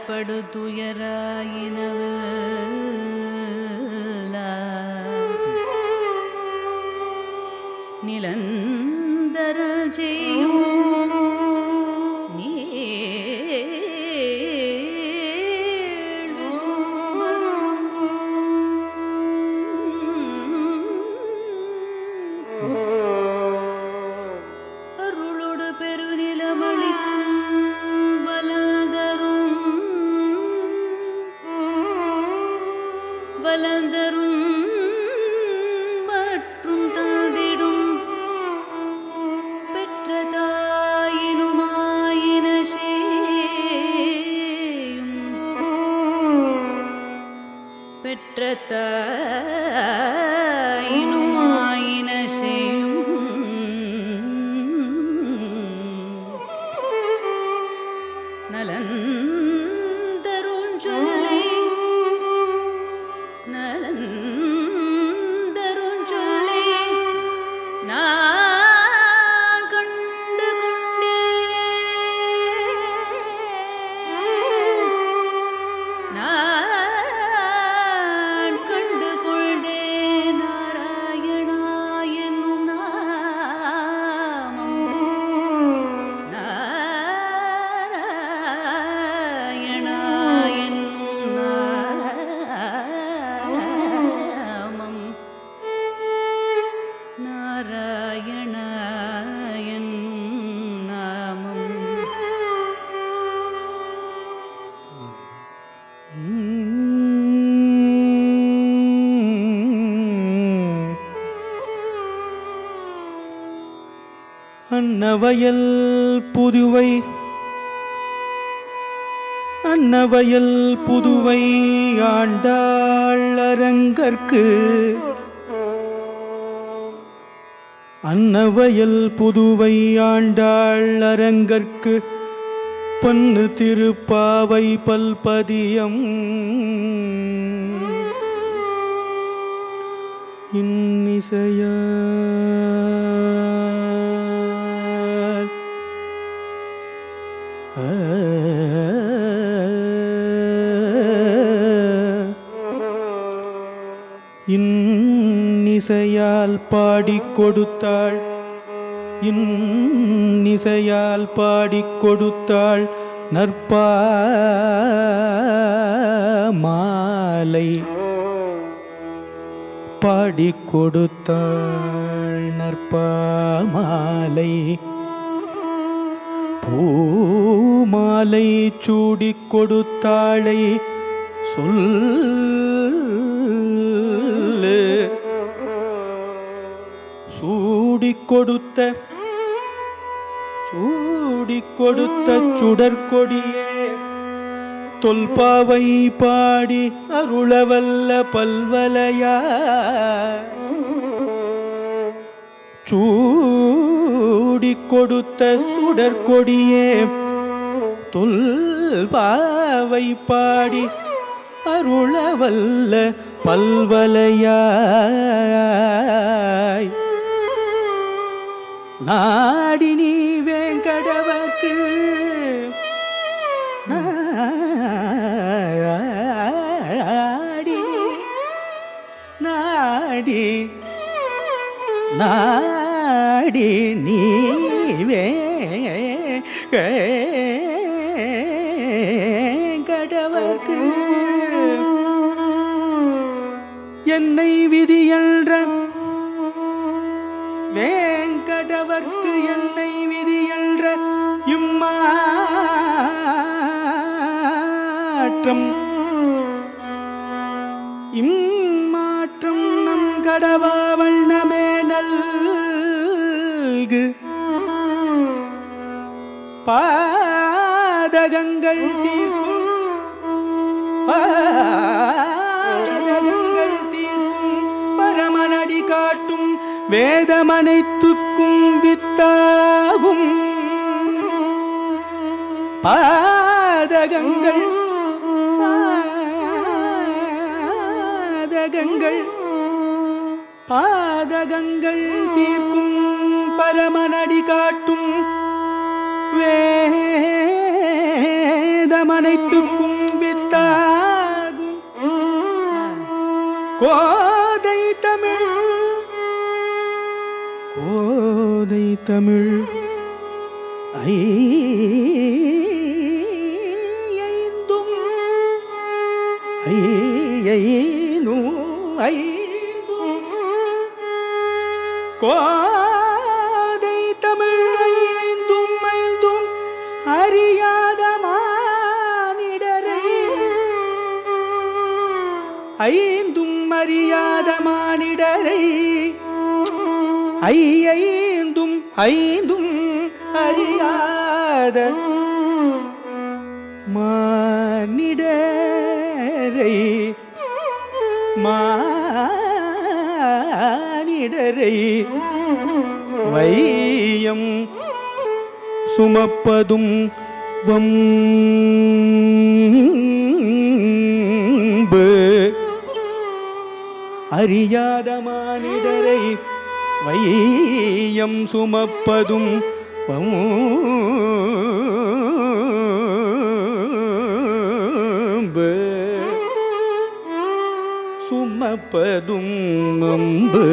படு துயராயினவெல்லாம் நிலந்தரல் செய்யும் நீழ்வி சுமருளும் அருளொடு பெருநிலமளிக்கும் வலந்தரும் வலந்தரும் மற்றும் தந்திடும் பெற்ற தாயினுமாயின சேயும் பெற்ற தாயினுமாயின செய்யும் நலன் தருண் சொல்லை நலன் தருண் சொல்லை நான் கண்டு கொண்டேன் நான் கண்டு கொண்டேன் நாராயணா என்னும் நாமம் நாராயணா என்னும் நாமம் நாராயணா என்னும் நாமம் அன்னவயல் புதுவை அன்னவயல் புதுவை ஆண்டாள் அரங்கற்கு அன்னவயல் புதுவை ஆண்டாள் அரங்கற்கு பொன்னு திருப்பாவை பல்பதியம் இன்னிசையால் இன்னிசையால் பாடிக் கொடுத்தாள் இன்னிசையால் பாடிக் கொடுத்தாள் நற்பா மாலை பாடிக் கொடுத்தாள் நற்பாமாலை பூமாலை சூடிக் கொடுத்தாளை சொல்லு சூடிக் கொடுத்த சூடிக் கொடுத்த சுடற்கொடியே தொல்பாவை பாடி அருளவல்ல பல்வலையா சூடிக் கொடுத்த சுடற்கொடியே தொல்பாவை பாடி அருளவல்ல பல்வலையாய் நாடி நீ வேங்கடவக்கு நாடி நாடி நாடி நீவே கடவர்க்கு என்னை விதியன்ற வேங்கடவர்க்கு என்னை விதியன்ற இம்மாற்றம் இம்மாற்றம் நம் கடவா வண்ணமே நல்கு பாதகங்கள் தீர்க்கும் பாதகங்கள் தீர்க்கும் பரமனடி காட்டும் வேதமனைத்துக்கும் வித்தாகும் பாதகங்கள் பாதகங்கள் பாதகங்கள் தீர்க்கும் பரமனடி காட்டும் வேதமனைத்துக்கும் கோதை தமிழ் கோதை தமிழ் ஐந்தும் ஐயைனு ஐந்தும் கோதை தமிழ் ஐந்தும் ஐந்தும் அறியாத மானிடரை ஐந்தும் அறியாத மானிடரை ஐயைந்தும் ஐந்தும் அறியாத மானிடரை மானிடரை வையம் சுமப்பதும் வம்பு அறியாத மானிடரை வையம் சுமப்பதும் வம்பு சுமப்பதும் வம்பு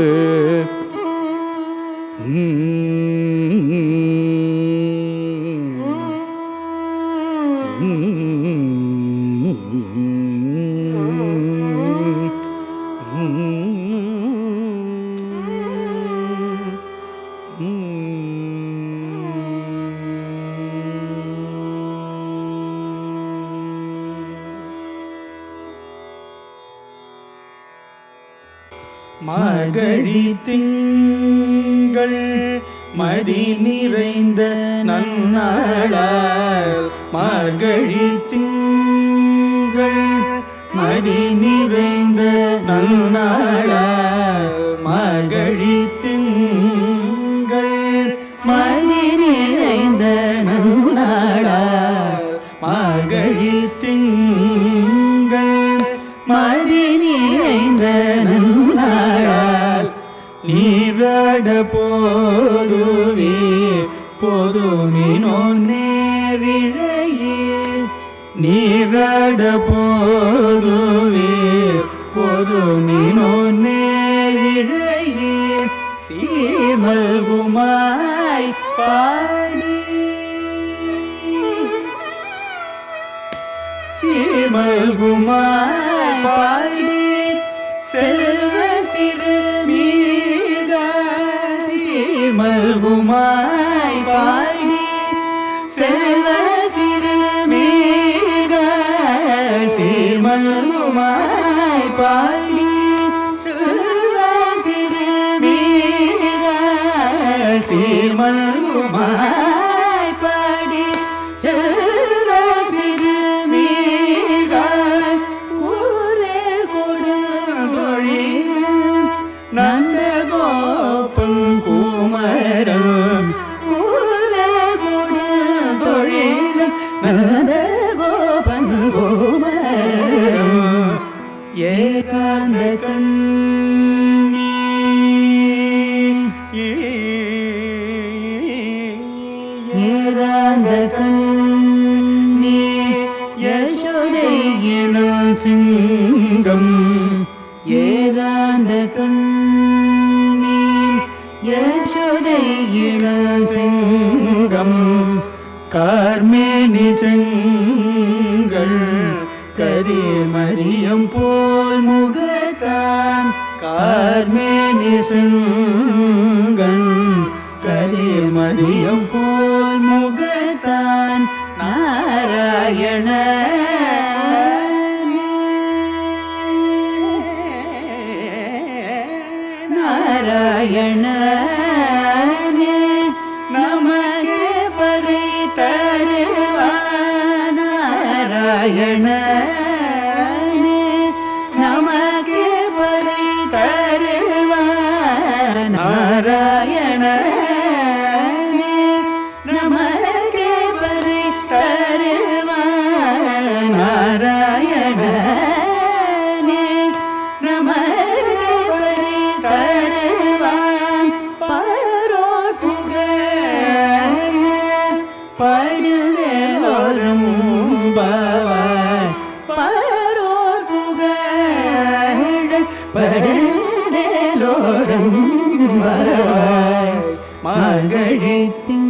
மார்கழி திங்கள் மதி நிறைந்த நன்னாளால் மார்கழி திங்கள் மதி நிறைந்த நன்னாளால் மார்கழி திங்கள் மதி நிறைந்த நன்னாளால் மார்கழி திங்கள் மதி நிறைந்த நன்னாளால் நீராட போதுவே பொதுமினோ நேரிழையில் நீராட போதுவே பொதுமினோ நேரிழையில் சீமல்குமாய் பாடி சீமல்குமாய் பாடி செல்வ சிறு மீக சீமல்குமாய் பாடி செல்வ சிறு மீக சீமல்குமாய் பாடி செல்வ சிறு மீக சீமல்குமாய் பாடி செல்வ சிறு மீக ஊரே கொடுந்தொழில் நந்தகோபன் குமரன் ஊரே கொடுந்தொழில் நந்தகோபன் குமரன் ஏகாந்த கண்ணி ஏகாந்த கண்ணி யசோதை இளம் சிங்கம் ஏகாந்த கண்ணி யசோதை இளம் சிங்கம் கார்மேனி செங்கள் கதிர்மதியம் போல் முகத்தான் கார்மேனி செங்கள் கதிர்மதியம் போல் முகத்தான் நாராயண நாராயண நமக்கு பறை தருவான் நாராயண நமக்கு பறை தருவான் நாராயண நமக்கு பறை தருவான் நாராயண நமக்கு பறை தருவான் பாரோர் புகழ் படுதோறும் பவாய் பாரோர் புகழ் வருவாய் மார்கழி திங்கள்